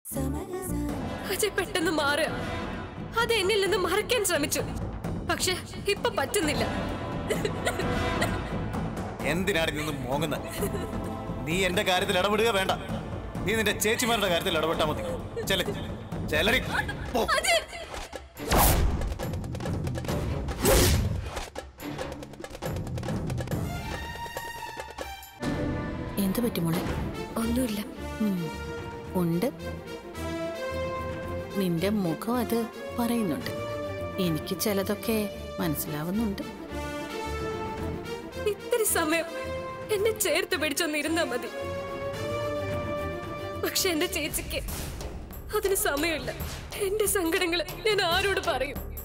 അജയ് പെട്ടെന്ന് മാറുക അത് എന്നിൽ നിന്ന് മറയ്ക്കാൻ ശ്രമിച്ചു പക്ഷെ ഇപ്പൊ പറ്റുന്നില്ല എന്തിനാണ് നിന്ന് മോങ്ങുന്നത് നീ എന്റെ കാര്യത്തിൽ ഇടപെടുക വേണ്ട നീ നിന്റെ ചേച്ചിമാരുടെ കാര്യത്തിൽ ഇടപെട്ടാ മതി ചെല ചെലരി പോ അജയ് എന്ത് പറ്റി മോളെ ഒന്നുമില്ല ഉം, ഉണ്ട് നിന്റെ മുഖം അത് പറയുന്നുണ്ട് എനിക്ക് ചിലതൊക്കെ മനസ്സിലാവുന്നുണ്ട് ഇത്തിരി സമയം എന്നെ ചേർത്ത് പിടിച്ചൊന്നിരുന്നാ മതി പക്ഷെ എന്റെ ചേച്ചിക്ക് അതിന് സമയമില്ല എന്റെ സങ്കടങ്ങൾ ഞാൻ ആരോട് പറയും